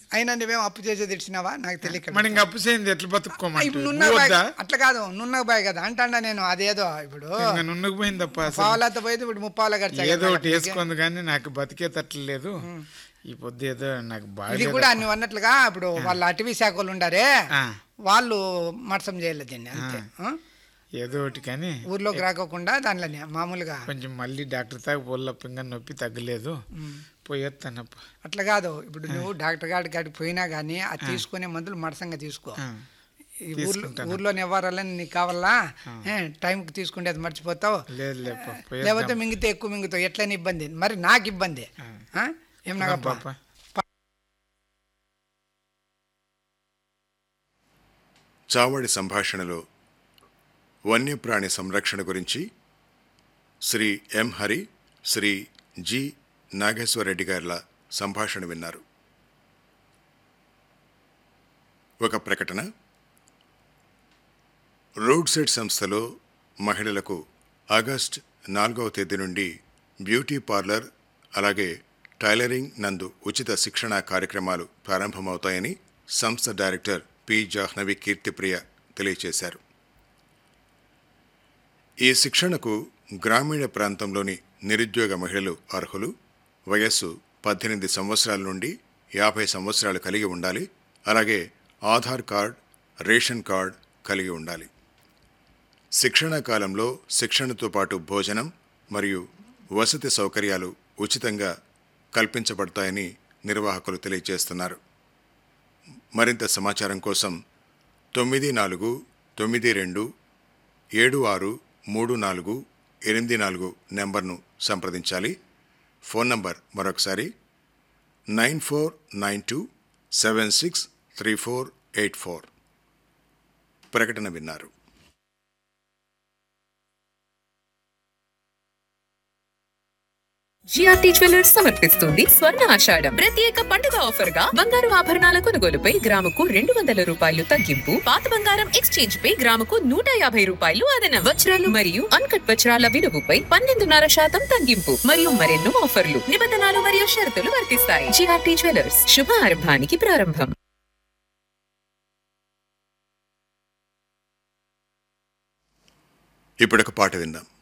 అయినా నువ్వేం అప్పు చేసేది ఇచ్చినావా నాకు తెలియక మరి ఇంక అప్పు చేయింది ఎట్లా ఇప్పుడు బతుక్కోమంటావు నున్న నువ్వు బాయ్ వద్దా అట్లా కాదు నున్న బాయ్ కదా అంటాడా నేను అదేదో ఇప్పుడు ఇంకా నున్నకు పోయిందప్ప అసలు పావులతో పోయింది ఇప్పుడు ముప్పావుల ఖర్చు ఏదో ఒకటి వేసుకుంది కానీ నాకు బతికేటట్లు లేదు ఈ పొద్దు ఏదో నాకు ఇది బాగా కూడా నువ్వు అన్నట్లుగా ఇప్పుడు వాళ్ళ అటవీ శాఖలు ఉండారే ఆ. వాళ్ళు మట్సం చేయలేదు దీన్ని అంతే ఆ? ఏదో ఒకటి కానీ ఊర్లోకి రాకోకుండా దాంట్లోనే మామూలుగా కొంచెం మళ్ళీ డాక్టర్ తాకు పోల్లప్ప ఇంకా నొప్పి తగ్గలేదు పోయేస్తానప్ప అట్లా కాదు ఇప్పుడు నువ్వు డాక్టర్ గారి కాడికి పోయినా కానీ అది తీసుకునే మందులు మడసంగా తీసుకో ఆ. ఈ ఊర్లో ఊర్లోని ఇవ్వాలని నీకు కావాలా ఏ, టైంకి తీసుకుంటే మర్చిపోతావు లేదు లేప లేకపోతే మింగితే ఎక్కువ మింగుతావు ఎట్లయినా ఇబ్బంది మరి నాకు ఇబ్బంది ఆ? ఏం నాగప్ప పాప చావడి సంభాషణలో వన్యప్రాణి సంరక్షణ గురించి శ్రీ ఎం హరి శ్రీ జి నాగేశ్వరరెడ్డి గారిల సంభాషణ విన్నారు ఒక ప్రకటన రోడ్ సైడ్ సంస్థలో మహిళలకు ఆగస్ట్ నాలుగవ తేదీ నుండి బ్యూటీ పార్లర్ అలాగే టైలరింగ్ నందు ఉచిత శిక్షణ కార్యక్రమాలు ప్రారంభమవుతాయని సంస్థ డైరెక్టర్ పి జాహ్నవి కీర్తిప్రియ తెలియజేశారు ఈ శిక్షణకు గ్రామీణ ప్రాంతంలోని నిరుద్యోగ మహిళలు అర్హులు వయస్సు పద్దెనిమిది సంవత్సరాల నుండి యాభై సంవత్సరాలు కలిగి ఉండాలి అలాగే ఆధార్ కార్డ్ రేషన్ కార్డ్ కలిగి ఉండాలి శిక్షణా కాలంలో శిక్షణతో పాటు భోజనం మరియు వసతి సౌకర్యాలు ఉచితంగా కల్పించబడతాయని నిర్వాహకులు తెలియజేస్తున్నారు మరింత సమాచారం కోసం తొమ్మిది నాలుగు తొమ్మిది రెండు ఏడు ఆరు మూడు నాలుగు ఎనిమిది నాలుగు నెంబర్ను సంప్రదించాలి ఫోన్ నంబర్ మరొకసారి nine four nine two seven six three four eight four ప్రకటన విన్నారు జిఆర్టీ జ్యువెలర్స్ సమర్పిస్తుంది స్వర్ణ ఆషాఢం ప్రత్యేక పండుగ ఆఫర్ గా బంగారు ఆభరణాల కొనుగోలుపై గ్రాముకు రెండు వందల రూపాయలు తగ్గింపు పాత బంగారం ఎక్స్చేంజ్ పై గ్రాముకు నూట యాభై రూపాయలు అదనం వజ్రాలు మరియు అన్కట్ వజ్రాల విలువపై పన్నెండున్నర శాతం తగ్గింపు మరియు మరెన్నో ఆఫర్లు నిబంధనలు మరియు షరతులు వర్తిస్తాయి జిఆర్టీ జ్యువెలర్స్ శుభ ఆరంభానికి ప్రారంభం ఇప్పుడొక పాట విందాం